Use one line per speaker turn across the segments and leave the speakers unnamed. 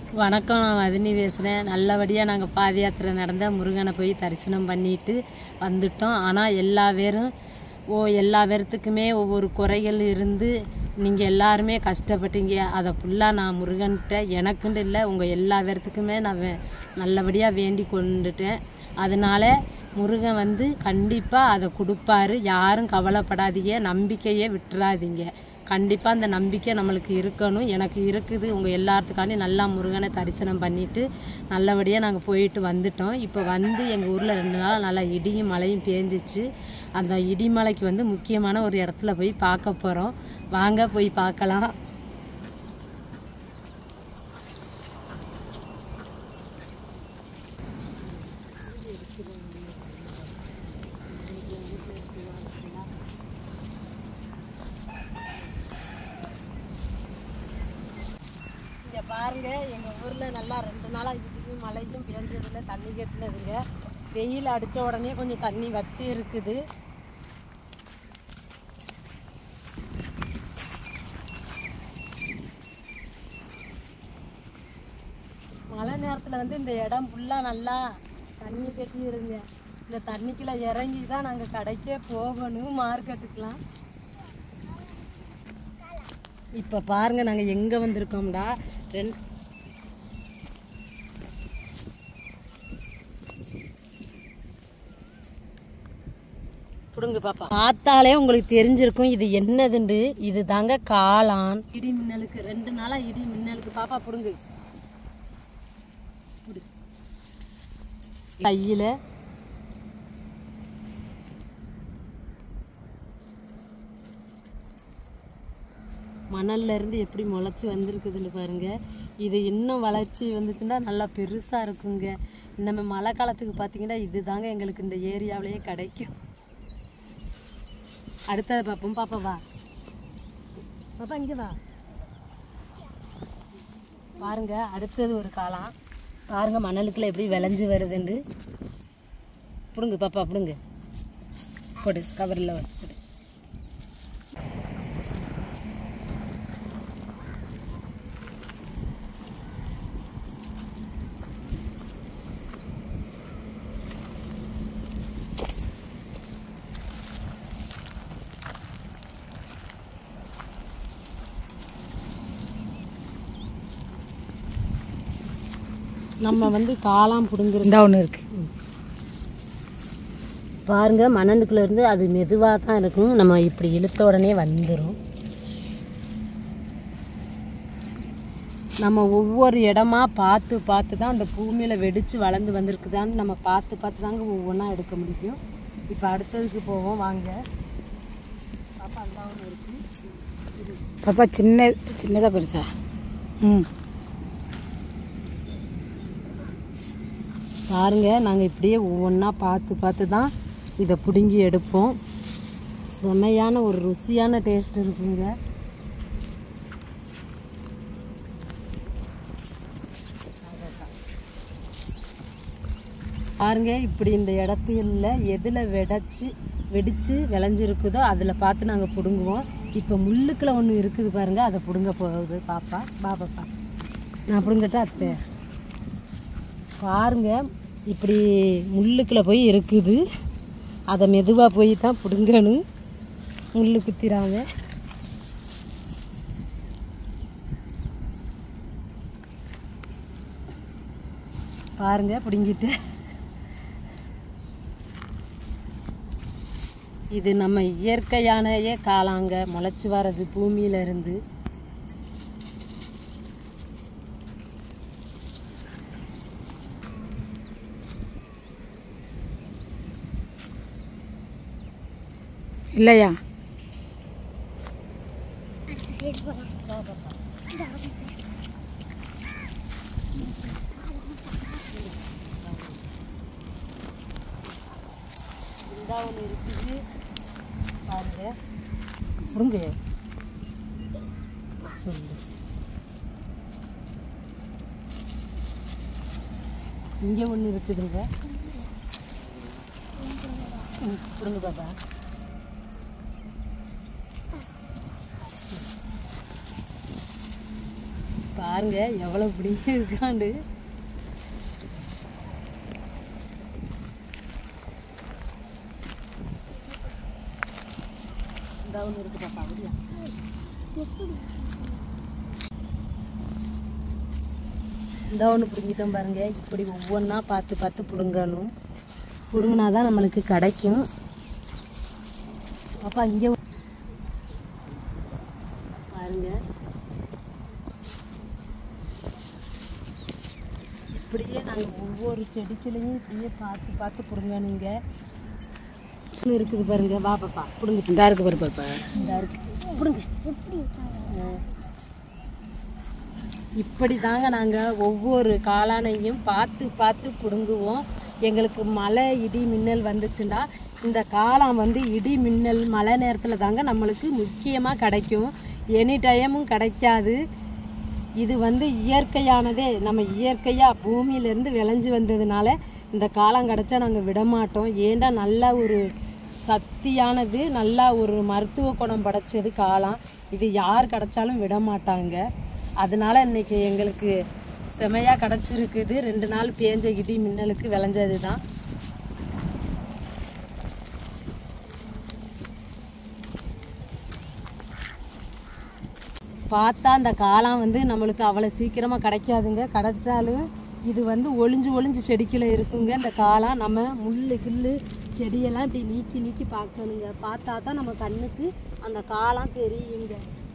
வணக்கம் நான் மதினி பேசுகிறேன் நல்லபடியாக நாங்கள் பாத யாத்திரை நடந்த முருகனை போய் தரிசனம் பண்ணிட்டு வந்துட்டோம் ஆனால் எல்லா பேரும் ஓ எல்லா பேர்த்துக்குமே ஒவ்வொரு குறைகள் இருந்து நீங்கள் எல்லாருமே கஷ்டப்பட்டீங்க அதை ஃபுல்லாக நான் முருகன்கிட்ட எனக்குன்னு இல்லை உங்கள் எல்லா பேர்த்துக்குமே நான் வே- நல்லபடியாக வேண்டி கொண்டுட்டேன் அதனால முருகன் வந்து கண்டிப்பாக அதை கொடுப்பாரு யாரும் கவலைப்படாதீங்க நம்பிக்கையை விட்டுறாதீங்க கண்டிப்பாக அந்த நம்பிக்கை நம்மளுக்கு இருக்கணும் எனக்கு இருக்குது உங்கள் எல்லாத்துக்காண்டி நல்லா முருகனை தரிசனம் பண்ணிட்டு நல்லபடியாக நாங்கள் போயிட்டு வந்துட்டோம் இப்போ வந்து எங்கள் ஊரில் ரெண்டு நாள் நல்லா இடியும் மழையும் பேஞ்சிச்சு அந்த இடிமலைக்கு வந்து முக்கியமான ஒரு இடத்துல போய் பார்க்க போகிறோம் வாங்க போய் பார்க்கலாம் இங்கே பாருங்க எங்கள் ஊரில் நல்லா ரெண்டு நாளாக இடியும் மழையும் பேஞ்சதில் தண்ணி கட்டினதுங்க வெயில் அடித்த உடனே கொஞ்சம் தண்ணி வத்தி இருக்குது மழை நேரத்தில் வந்து இந்த இடம் ஃபுல்லாக நல்லா தண்ணி கட்டி இருங்க இந்த தண்ணிக்குள்ள இறங்கி தான் நாங்கள் கடைக்கே போகணும் மார்க்கெட்டுக்கெலாம் இப்போ பாருங்க நாங்கள் எங்கே வந்திருக்கோம்டா ரெண்டு புடுங்க பாப்பா பார்த்தாலே உங்களுக்கு தெரிஞ்சிருக்கும் இது என்னதுண்டு இது தாங்க காளான் இடி மின்னலுக்கு ரெண்டு நாளா இடி மின்னலுக்கு பாப்பா புடுங்கு புடு. கையில மணல்ல இருந்து எப்படி முளைச்சி வந்திருக்குதுன்னு பாருங்க இது இன்னும் வளர்ச்சி வந்துச்சுன்னா நல்லா பெருசா இருக்குங்க நம்ம மழை காலத்துக்கு பார்த்தீங்கன்னா இதுதாங்க எங்களுக்கு இந்த ஏரியாவிலேயே கிடைக்கும் அடுத்தது பார்ப்போம் பாப்பா வா பாப்பா இங்க வா பாருங்க அடுத்தது ஒரு காளான் பாருங்க மணலுக்குள்ள எப்படி விளைஞ்சு வருதுண்டு பிடுங்க பாப்பா பிடுங்க போடு கவரில் போடு நம்ம வந்து காளான் பிடுங்குறது
ஒன்று இருக்கு
பாருங்க மணலுக்குள்ள இருந்து அது மெதுவாக தான் இருக்கும் நம்ம இப்படி இழுத்த உடனே வந்துடும் நம்ம ஒவ்வொரு இடமா பார்த்து பார்த்து தான் அந்த பூமியில் வெடித்து வளர்ந்து வந்திருக்குதான்னு நம்ம பார்த்து பார்த்து தாங்க ஒவ்வொன்றா எடுக்க முடியும் இப்போ அடுத்ததுக்கு போவோம் வாங்க பாப்பா அந்த ஒன்று இருக்கு
பாப்பா சின்ன சின்னதாக பெருசா ம்
பாருங்க நாங்கள் இப்படியே ஒவ்வொன்றா பார்த்து பார்த்து தான் இதை பிடுங்கி எடுப்போம் செமையான ஒரு ருசியான டேஸ்ட் இருக்குங்க பாருங்க இப்படி இந்த இடத்துல எதில் வெடைச்சி வெடிச்சு விளைஞ்சிருக்குதோ அதில் பார்த்து நாங்கள் பிடுங்குவோம் இப்போ முள்ளுக்குள்ள ஒன்று இருக்குது பாருங்க அதை பிடுங்க போகுது பாப்பா பா பாப்பா நான் பிடுங்கட்டா அத்தை பாருங்க இப்படி முள்ளுக்குள்ள போய் இருக்குது அதை மெதுவாக போய் தான் பிடுங்கணும் முள்ளு குத்திராம பாருங்க பிடுங்கிட்டு இது நம்ம இயற்கையானயே காளாங்க முளைச்சி வர்றது பூமியில இருந்து
இல்லையா
இந்த ஒன்று இருக்குது பாருங்க புடுங்க சொல்லு இங்கே ஒன்று இருக்குதுங்க ம், புடுங்க பாப்பா பாருங்க எவ்வளவு பிடிங்க இருக்காண்டு இந்த ஒன்று இருக்கு பாப்பா அப்படியா இந்த ஒன்று பிடுங்கிட்டோம் பாருங்க இப்படி ஒவ்வொன்றா பார்த்து பார்த்து பிடுங்கணும் பிடுங்கினா தான் நம்மளுக்கு கிடைக்கும் அப்பா இங்கே பாருங்க இப்படியே நாங்கள் ஒவ்வொரு செடிக்குலையும் இப்படியே பார்த்து பார்த்து பிடுங்கணுங்க இன்னும் இருக்குது பாருங்க வா பாப்பா பிடுங்க
இந்த இருக்கு பாரு பாப்பா
இந்த இருக்கு பிடுங்க ஆ. இப்படி தாங்க நாங்கள் ஒவ்வொரு காளானையும் பார்த்து பார்த்து பிடுங்குவோம் எங்களுக்கு மழை இடி மின்னல் வந்துச்சுன்னா இந்த காளான் வந்து இடி மின்னல் மழை நேரத்தில் தாங்க நம்மளுக்கு முக்கியமாக கிடைக்கும் எனி டைமும் கிடைக்காது இது வந்து இயற்கையானதே நம்ம இயற்கையாக பூமியிலேருந்து விளைஞ்சு வந்ததுனால இந்த காலம் கிடச்சா நாங்கள் விட மாட்டோம் ஏன்டா நல்ல ஒரு சக்தியானது நல்லா ஒரு மருத்துவ குணம் படைச்சது காளான் இது யார் கிடைச்சாலும் விட மாட்டாங்க அதனால இன்னைக்கு எங்களுக்கு செமையாக கிடச்சிருக்குது ரெண்டு நாள் பேஞ்ச இடி மின்னலுக்கு விளைஞ்சது தான் பார்த்தா அந்த காளான் வந்து நம்மளுக்கு அவ்வளோ சீக்கிரமாக கிடைக்காதுங்க கிடைச்சாலும் இது வந்து ஒளிஞ்சு ஒளிஞ்சு செடிக்குள்ள இருக்குங்க இந்த காளான் நம்ம முள்ளு கிள்ளு செடியெல்லாம் இப்படி நீக்கி நீக்கி பார்க்கணுங்க பார்த்தா தான் நம்ம கண்ணுக்கு அந்த காளான் தெரியுங்க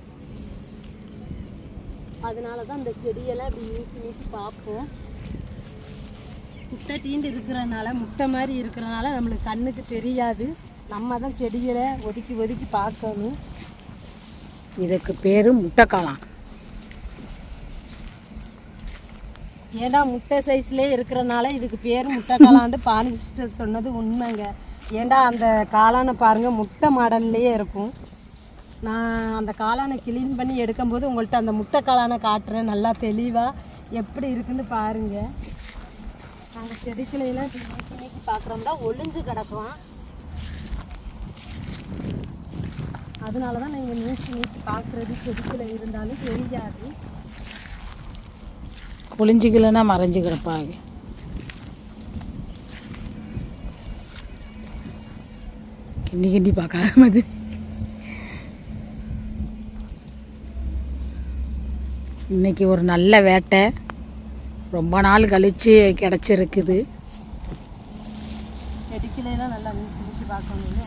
அதனால தான் இந்த செடியெல்லாம் இப்படி நீக்கி நீக்கி பார்ப்போம் முட்டை தீண்டு இருக்கிறனால முட்டை மாதிரி இருக்கிறனால நம்மளுக்கு கண்ணுக்கு தெரியாது நம்ம தான் செடிகளை ஒதுக்கி ஒதுக்கி பார்க்கணும்
இதுக்கு பேரு முட்டைக்காளான்
ஏன்டா முட்டை சைஸ்லேயே இருக்கிறனால இதுக்கு பேர் முட்டைக்காளான்ட்டு பானி சிஸ்டர் சொன்னது உண்மைங்க ஏன்டா அந்த காளானை பாருங்கள் முட்டை மாடல்லையே இருக்கும் நான் அந்த காளானை கிளீன் பண்ணி எடுக்கும்போது உங்கள்கிட்ட அந்த முட்டை காளானை காட்டுறேன் நல்லா தெளிவாக எப்படி இருக்குன்னு பாருங்கள் நாங்கள் செடிக்கலையெல்லாம் இப்படி நீக்கி நீக்கி பார்க்குறோம்னா ஒளிஞ்சு கிடக்கும் அதனால தான் நீங்கள் நீக்கி நீக்கி பார்க்குறது செடிக்குள்ள இருந்தாலும் தெரியாது
ஒளிஞ்சிக்கலன்னா மறைஞ்சு கிடப்பாங்க கிண்டி கிண்டி பார்க்காம அது இன்னைக்கு ஒரு நல்ல வேட்டை ரொம்ப நாள் கழிச்சு கிடச்சிருக்குது
செடிக்கிளையெல்லாம் நல்லா நீக்கி நீக்கி பார்க்கணும்ல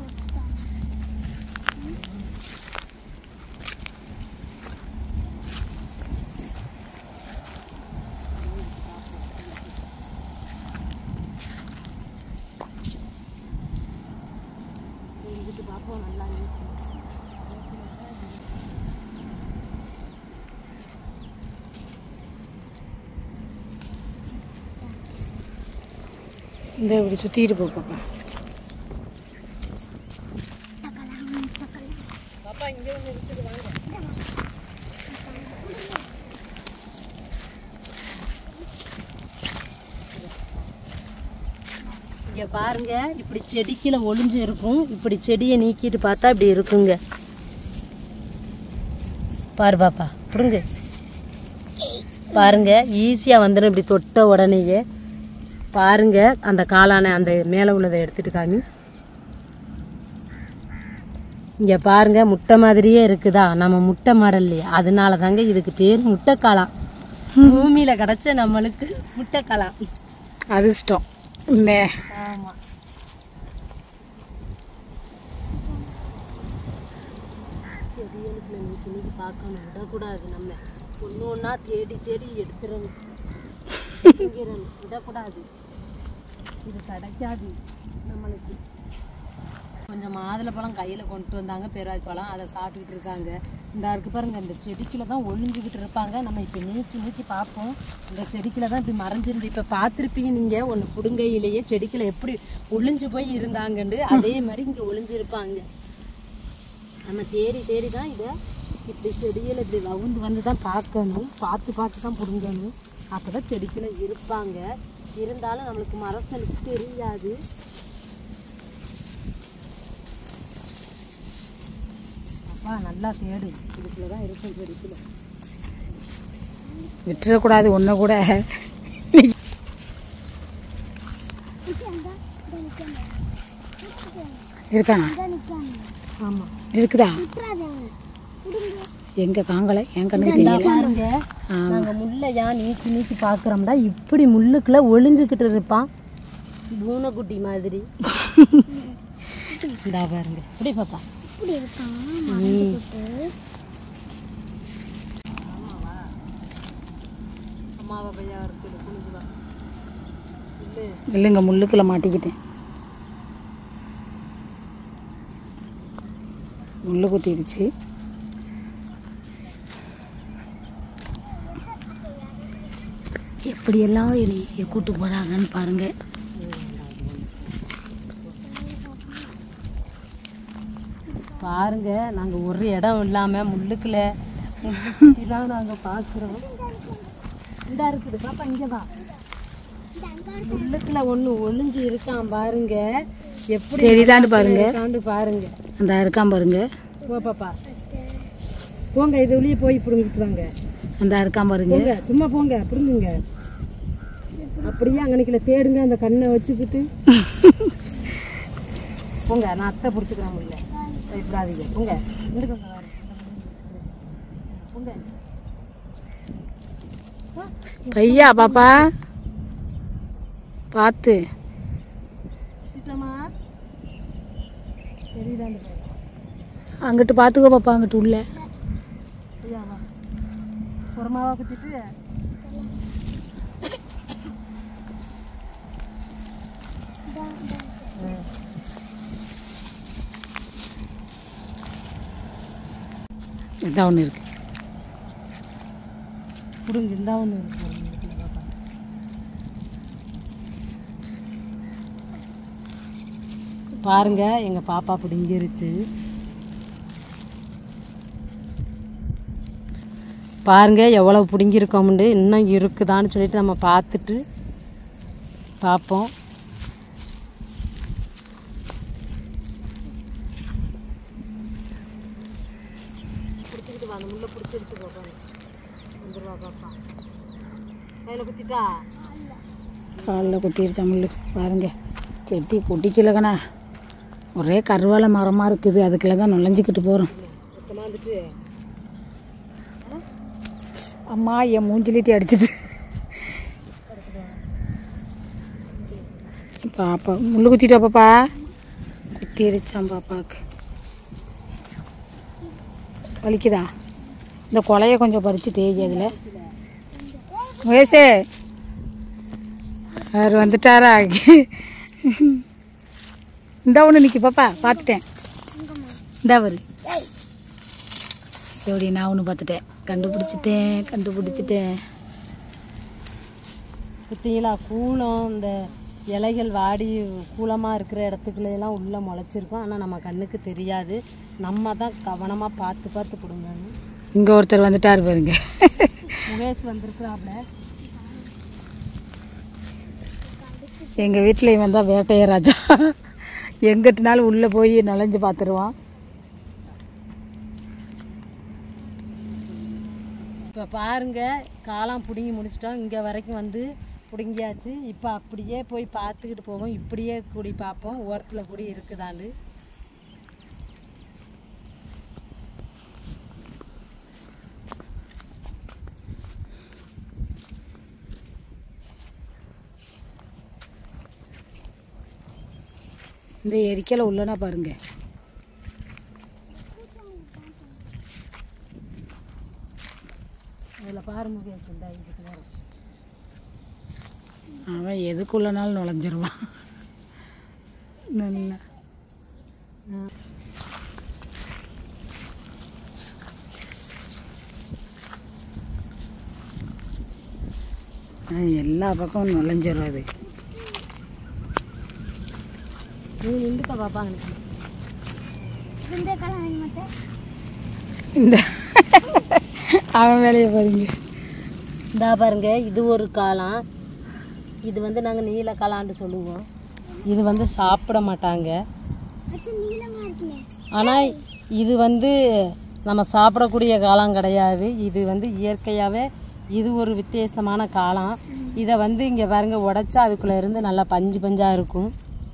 இதுக்கு பார்ப்போம் நல்லா நீக்கி
இந்த இப்படி சுற்றிட்டு போ பாப்பா
பாப்பா இங்கே ஒன்று இருக்குது வாங்க இங்க பாருங்க இப்படி செடிக்குள்ள ஒளிஞ்சு இருக்கும் இப்படி செடியை நீக்கிட்டு பார்த்தா இப்படி இருக்குங்க பாரு பாப்பா பிடுங்க பாருங்க ஈஸியா வந்துடும் இப்படி தொட்ட உடனேயே பாருங்க அந்த காளானை அந்த மேலே உள்ளதை எடுத்துட்டு காமி இங்க பாருங்க முட்டை மாதிரியே இருக்குதா நம்ம முட்டை மாடல்லையே அதனால தாங்க இதுக்கு பேர் முட்டைக்காளான் பூமியில கிடைச்ச நம்மளுக்கு முட்டைக்காளான்
அதிர்ஷ்டம் இந்த
ஆமா செடிகளுக்கு நீக்கி நீக்கி பார்க்கணும் விடக்கூடாது நம்ம ஒன்று ஒன்றா தேடி தேடி எடுத்துடணும் திங்கிறணும். விடக்கூடாது இது கிடைக்காது நம்மளுக்கு கொஞ்சம் மாதுளப்பழம் கையில் கொண்டு வந்தாங்க பெருவாய் பழம் அதை சாப்பிட்டுக்கிட்டு இருக்காங்க இந்த இருக்கு பாருங்க இந்த செடிக்குள்ள தான் ஒளிஞ்சுக்கிட்டு இருப்பாங்க நம்ம இப்போ நீக்கி நீக்கி பார்ப்போம் இந்த செடிக்குள்ள தான் இப்படி மறைஞ்சிருந்து இப்போ பார்த்துருப்பீங்க நீங்கள் ஒன்று புடுங்கையிலேயே செடிக்குள்ள எப்படி ஒளிஞ்சு போய் இருந்தாங்கன்னு அதே மாதிரி இங்கே ஒளிஞ்சிருப்பாங்க நம்ம தேடி தேடி தான் இதை இப்படி செடியில் இப்படி வவுந்து வந்து தான் பார்க்கணும் பார்த்து பார்த்து தான் பிடுங்கணும் அப்போ தான் செடிக்குள்ள இருப்பாங்க இருந்தாலும் நம்மளுக்கு மரசலுக்கு தெரியாது அப்பா நல்லா தேடு இதுக்குள்ள தான் இருக்கும் செடிக்குள்ள
விட்டுறக்கூடாது ஒன்று கூட இருக்கானா
ஆமாம்
இருக்குதா எங்க காங்கலை என் கண்ணுக்கு தெரியல
பாருங்க நாங்கள் முல்லை ஏன் நீக்கி நீக்கி பார்க்குறோம்டா இப்படி முள்ளுக்குள்ள ஒளிஞ்சுக்கிட்டு இருப்பான் பூனைக்குட்டி மாதிரி இந்தா பாருங்க இப்படி பாப்பா ம். அம்மாவை பையா வர சொல்லு குனிஞ்சு வா இல்லை
இல்லைங்க முள்ளுக்குள்ள மாட்டிக்கிட்டேன் முள்ளு குத்திருச்சு எப்படியெல்லாம் என்னை கூட்டு போறாங்கன்னு பாருங்க
பாருங்க நாங்க ஒரு இடம் இல்லாம முள்ளுக்குள்ள முள்ளுக்குலாம் நாங்க பாக்குறோம் இந்த இருக்குது பாப்பா இங்கதான் முள்ளுக்குள்ள ஒண்ணு ஒளிஞ்சு இருக்கான் பாருங்க எப்படி
தெரியுதான்னு பாருங்க
இருக்கான்னு பாருங்க
அந்த இருக்கான் பாருங்க
போ பாப்பா போங்க இது வெளியே போய் பிடுங்கிட்டு வாங்க
அந்த இருக்கான் பாருங்க
போங்க சும்மா போங்க பிடுங்குங்க அப்படியே அங்கனைக்குல தேடுங்க அந்த கண்ணை வச்சுக்கிட்டு போங்க நான் அத்தை பிடிச்சிக்கிறேன் முடியல பயப்படாதீங்க போங்க இந்துக்கோங்க வாரு. போங்க
பையா பாப்பா பார்த்து
திட்டமா தெரியுதா அந்த பையன்?
அங்கிட்டு பார்த்துக்கோ பாப்பா அங்கிட்டு உள்ள
ஐயா வா புறமாவா குத்திட்டு
இதான் ஒன்று இருக்கு
பிடுங்க இருந்தா ஒன்று இருக்கு பாருங்க, இதுக்குள்ள பாப்பா. பாருங்க எங்க பாப்பா பிடிங்கிருச்சு பாருங்க எவ்வளவு பிடுங்கிருக்கோம்னு இன்னும் இருக்குதான்னு சொல்லிட்டு நம்ம பார்த்துட்டு பார்ப்போம் பிடிச்சிக்கிட்டு வா அந்த முள்ளை பிடிச்சி எடுத்து போப்பாங்க வந்துருவா பாப்பா கையில் குத்திட்டா
காலில் குத்திருச்சா முள்ளு பாருங்க செட்டி கொட்டிக்கலக்கண்ணா ஒரே கருவாலை மரமாக இருக்குது அதுக்குள்ள தான் நுழைஞ்சிக்கிட்டு போகிறோம்
மொத்தமாக வந்துட்டு
அம்மா என் மூஞ்சிலிட்டி அடிச்சிட்டு பாப்பா முள்ளு குத்திட்டா பாப்பா குத்திருச்சான் பாப்பாவுக்கு வலிக்குதா இந்த கொலையை கொஞ்சம் பறித்து தேய்ச்சி அதில் வயசே அவர் வந்துட்டாரா இந்த ஒன்று நிற்கி பாப்பா பார்த்துட்டேன் இந்த அவரு எப்படி நான் ஒன்று பார்த்துட்டேன் கண்டுபிடிச்சிட்டேன் கண்டுபிடிச்சிட்டேன்
குத்திங்களா கூலம் இந்த இலைகள் வாடி கூலமாக இருக்கிற இடத்துக்குள்ள எல்லாம் உள்ளே முளைச்சிருக்கும் ஆனால் நம்ம கண்ணுக்கு தெரியாது நம்ம தான் கவனமாக பார்த்து பார்த்து பிடுங்கணும்
இங்கே ஒருத்தர் வந்துட்டார் பாருங்க
முகேஷ் வந்திருக்கிறாப்ல
எங்கள் வீட்டில் இவன் தான் வேட்டைய ராஜா எங்கிட்டனாலும் உள்ளே போய் நுழைஞ்சு பார்த்துருவான்
இப்போ பாருங்க காளான் பிடுங்கி முடிச்சிட்டோம் இங்கே வரைக்கும் வந்து பிடுங்கியாச்சு இப்போ அப்படியே போய் பார்த்துக்கிட்டு போவோம் இப்படியே கூடி பார்ப்போம் ஓரத்தில் கூடி இருக்குதான்னு
இந்த எரிக்கலை உள்ளனா பாருங்க
அதில் பாரு முகேஷ் இந்த இதுக்கு நேரம்
அவன் எதுக்குள்ளனாலும் நுழைஞ்சிருவான் நல்லா ஆ, எல்லா பக்கமும் நுழைஞ்சிரும் அது
நீ நின்றுக்க பாப்பா எனக்கு
இந்த அவன் வேலையை பாருங்க
இந்தா பாருங்க இது ஒரு காளான் இது வந்து நாங்கள் நீல காளான்னு சொல்லுவோம் இது வந்து சாப்பிட மாட்டாங்க ஆனால் இது வந்து நம்ம சாப்பிடக்கூடிய காளான் கிடையாது இது வந்து இயற்கையாகவே இது ஒரு வித்தியாசமான காளான் இதை வந்து இங்கே பாருங்க உடைச்சா அதுக்குள்ளே இருந்து நல்லா பஞ்சு பஞ்சாக இருக்கும்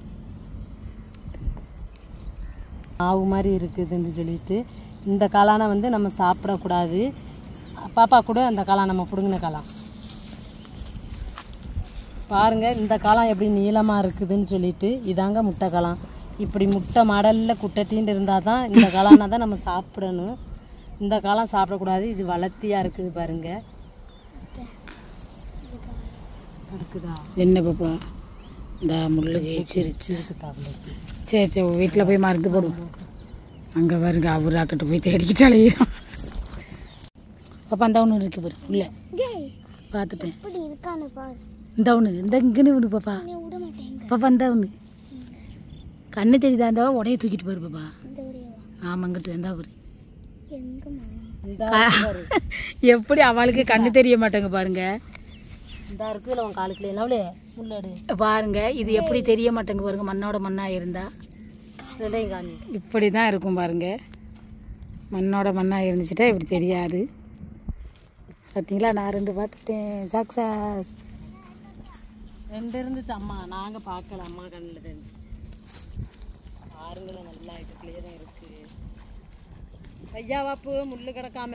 மாவு மாதிரி இருக்குதுன்னு சொல்லிட்டு இந்த காளானை வந்து நம்ம சாப்பிடக்கூடாது பாப்பா கூட அந்த காளான் நம்ம பிடுங்கின காளான் பாருங்க இந்த காளான் எப்படி நீளமாக இருக்குதுன்னு சொல்லிட்டு இதாங்க முட்டை காளான் இப்படி முட்டை மடலில் குட்டட்டின்னு இருந்தால் தான் இந்த காளானை தான் நம்ம சாப்பிடணும் இந்த காளான் சாப்பிடக்கூடாது இது வளர்த்தியாக இருக்குது பாருங்க இருக்குதா
என்ன பாப்பா இந்த முள்ளுக்கு சிரிச்சு
இருக்குதா அவளுக்கு
சரி சரி வீட்டில் போய் மருந்து போடுவோம் அங்கே பாருங்க அவர் ஆக்கிட்ட போய் தேடிக்கிட்டு அலையிறோம் பாப்பா அந்த ஒன்று இருக்கு பாரு உள்ள பார்த்துட்டேன்
இப்படி இருக்கான்னு பாரு
இந்த ஒன்று இந்த இங்கன்னு விடு பாப்பா
நீ விட மாட்டேங்க
பாப்பா இந்த ஒன்று கண்ணு தெரியுதா இருந்தா உடைய தூக்கிட்டு போயிரு பாப்பா
இந்த ஒரேவா
ஆமாங்கிட்டு இருந்தா பாரு
எங்கம்மா
இந்த
எப்படி அவளுக்கு கண்ணு தெரிய மாட்டேங்க பாருங்க
இந்த இருக்குதுல உன் காலுக்குள்ள என்னவளே முள்ளடு
பாருங்க இது எப்படி தெரிய மாட்டேங்க பாருங்க மண்ணோட மண்ணா இருந்தா
ரெண்டையும் காமி
இப்படி தான் இருக்கும் பாருங்க மண்ணோட மண்ணா இருந்துச்சுட்டா இப்படி தெரியாது பார்த்தீங்களா நான் ரெண்டு பார்த்துட்டேன் சாக்ஸா
ரெண்டு இருந்துச்சு அம்மா நாங்க பார்க்கல அம்மா கண்ணில் இருந்துச்சு பாருங்களேன் நல்லா இதுக்குள்ளேயே தான் இருக்கு ஐயா வாப்பு முள்ளு கிடக்காம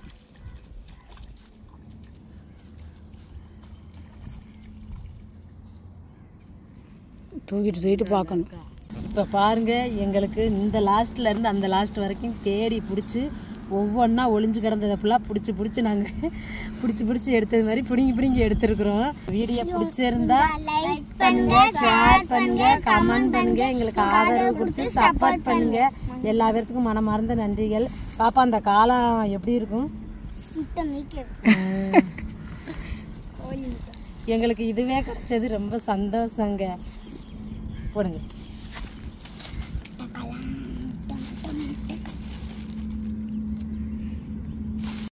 தூக்கிட்டு தூக்கிட்டு பார்க்கணும்
இப்போ பாருங்க எங்களுக்கு இந்த லாஸ்ட்ல இருந்து அந்த லாஸ்ட் வரைக்கும் தேடி பிடிச்சி ஒவ்வொன்றா ஒளிஞ்சு கிடந்ததை ஃபுல்லாக பிடிச்சி பிடிச்சி நாங்கள் பிடிச்சி பிடிச்சி எடுத்தது மாதிரி பிடுங்கி பிடுங்கி எடுத்திருக்கிறோம் வீடியோ பிடிச்சிருந்தா லைக் பண்ணுங்க ஷேர் பண்ணுங்க கமெண்ட் பண்ணுங்க எங்களுக்கு ஆதரவு கொடுத்து சப்போர்ட் பண்ணுங்க எல்லா பேர்த்துக்கும் மனமார்ந்த நன்றிகள் பாப்பா அந்த காலம் எப்படி இருக்கும்
முட்டை மீக்கிறது
எங்களுக்கு இதுவே கிடைச்சது ரொம்ப சந்தோஷங்க போடுங்க